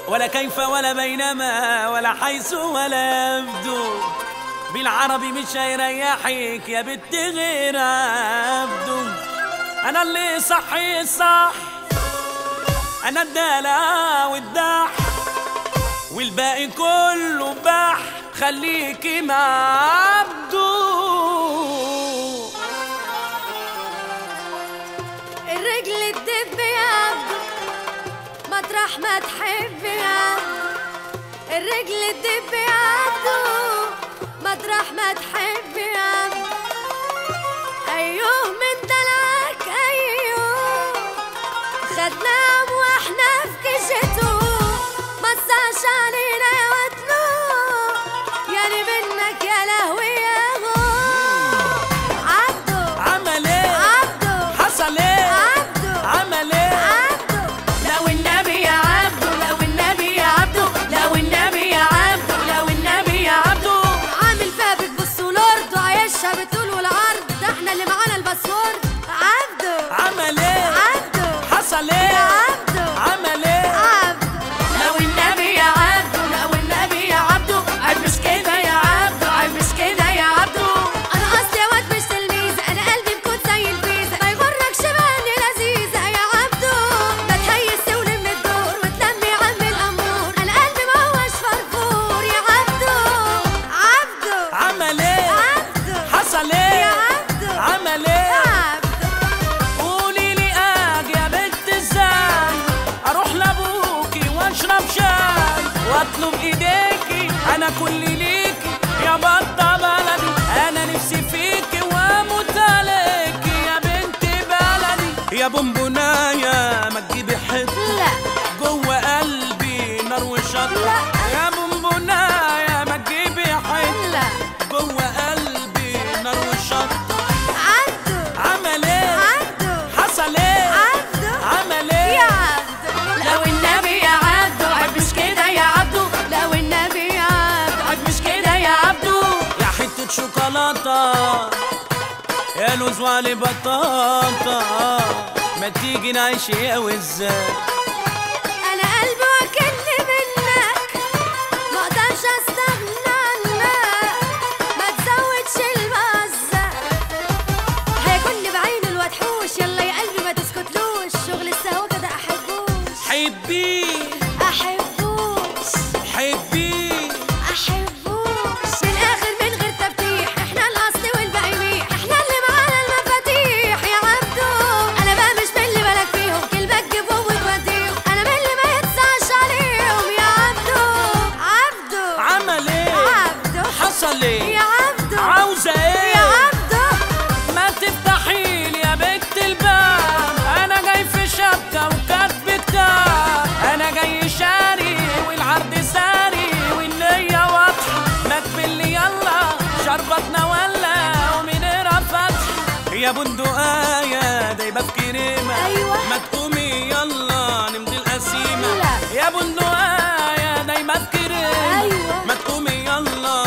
ولا كيف ولا بينما ولا حيث ولا يبدو بالعربي مش هيريحك يا بنت غير عبده انا اللي صحي صح انا الدلع والدح والباقي كله بح خليكي مع عبده الرجل تدب يا عبدو مطرح ما تحب يا عبدو الرجل تدب يا عبدو مطرح ما تحب يا عبدو ايوه من دلعك ايوه خدناه واحنا في كشته ما تصعش علينا يا وطنو يعني منك يا لهوي يا هو عبدو عمل ايه عبدو حصل ايه عبدو عمل ايه عبدو لو النبي يا عبدو لو النبي يا عبدو لو النبي يا عبدو لو النبي يا عبدو عامل فيها بتبص ولورد وعايشها بالطول والعرض ده احنا اللي معانا الباسورد عبدو عمل ايه عبدو حصل ايه عبدو عمل ايه عبدو لو النبي يا عبدو لو النبي يا عبدو عيب مش كده يا عبدو عيب مش كده يا عبدو انا اصلي واد مش تلميذ انا قلبي بكون زي الفيزا ما يغركش باني لذيذه يا عبدو ما تهيس ولم الدور وتلمي يا عم الامور انا قلبي ما هوش فرفور يا عبدو عبدو عمل ايه عبدو حصل يا ايه عبدو عمل ايه عبدو قولي لي اجي يا بنت ازاي اروح لابوكي واشرب شاي واطلب ايديكي انا كل ليكي يا بطة بلدي انا نفسي فيكي واموت عليكي يا بنت بلدي يا بونبونايا ما تجيبي حته لا جوه قلبي نار وشط لا. يا بونبونايا ما تجيبي حته لا جوه قلبي نار وشط عبدو عمل ايه عبدو حصل ايه عبدو عمل يا ايه عبدو لو النبي يا عبدو عيب مش كده يا عبدو لو النبي يا عبدو عيب مش كده يا عبدو يا حتة شوكولاتة يا لوز وعلي بطاطا ما تيجي نعيش يا وزاي انا قلبي واكلني منك ما اقدرش استغنى عنك ما تزودش البزة هيكون بعين الوحوش يلا يا قلبي ما تسكتلوش شغل السهوة ده احبوش حبيه احبوش حبيه احبوش من الاخر من غير تفتيح احنا الاصل والباقي ميح احنا اللي معانا المفاتيح يا عبدو انا بقى مش من اللي بالك فيهم كلمة تجيبهم وتوديهم انا من اللي ما يتصعش عليهم يا عبدو عبدو عمل ايه عبدو حصل يا ايه عبدو عاوزة يا ايه عبدو ما تفتحي لي يا بنت الباب انا جاي في شبكه وكاتب كتاب انا جاي شاري والعرض ساري والنيه واضحه ما تبلي يلا شربتنا ولا ومنيرة فتح يا بندقايه دايبه في كريمه أيوة. ما تقومي يلا نمضي القسيمه لا. يا بندقايه دايبه في كريمه أيوة. ما تقومي يلا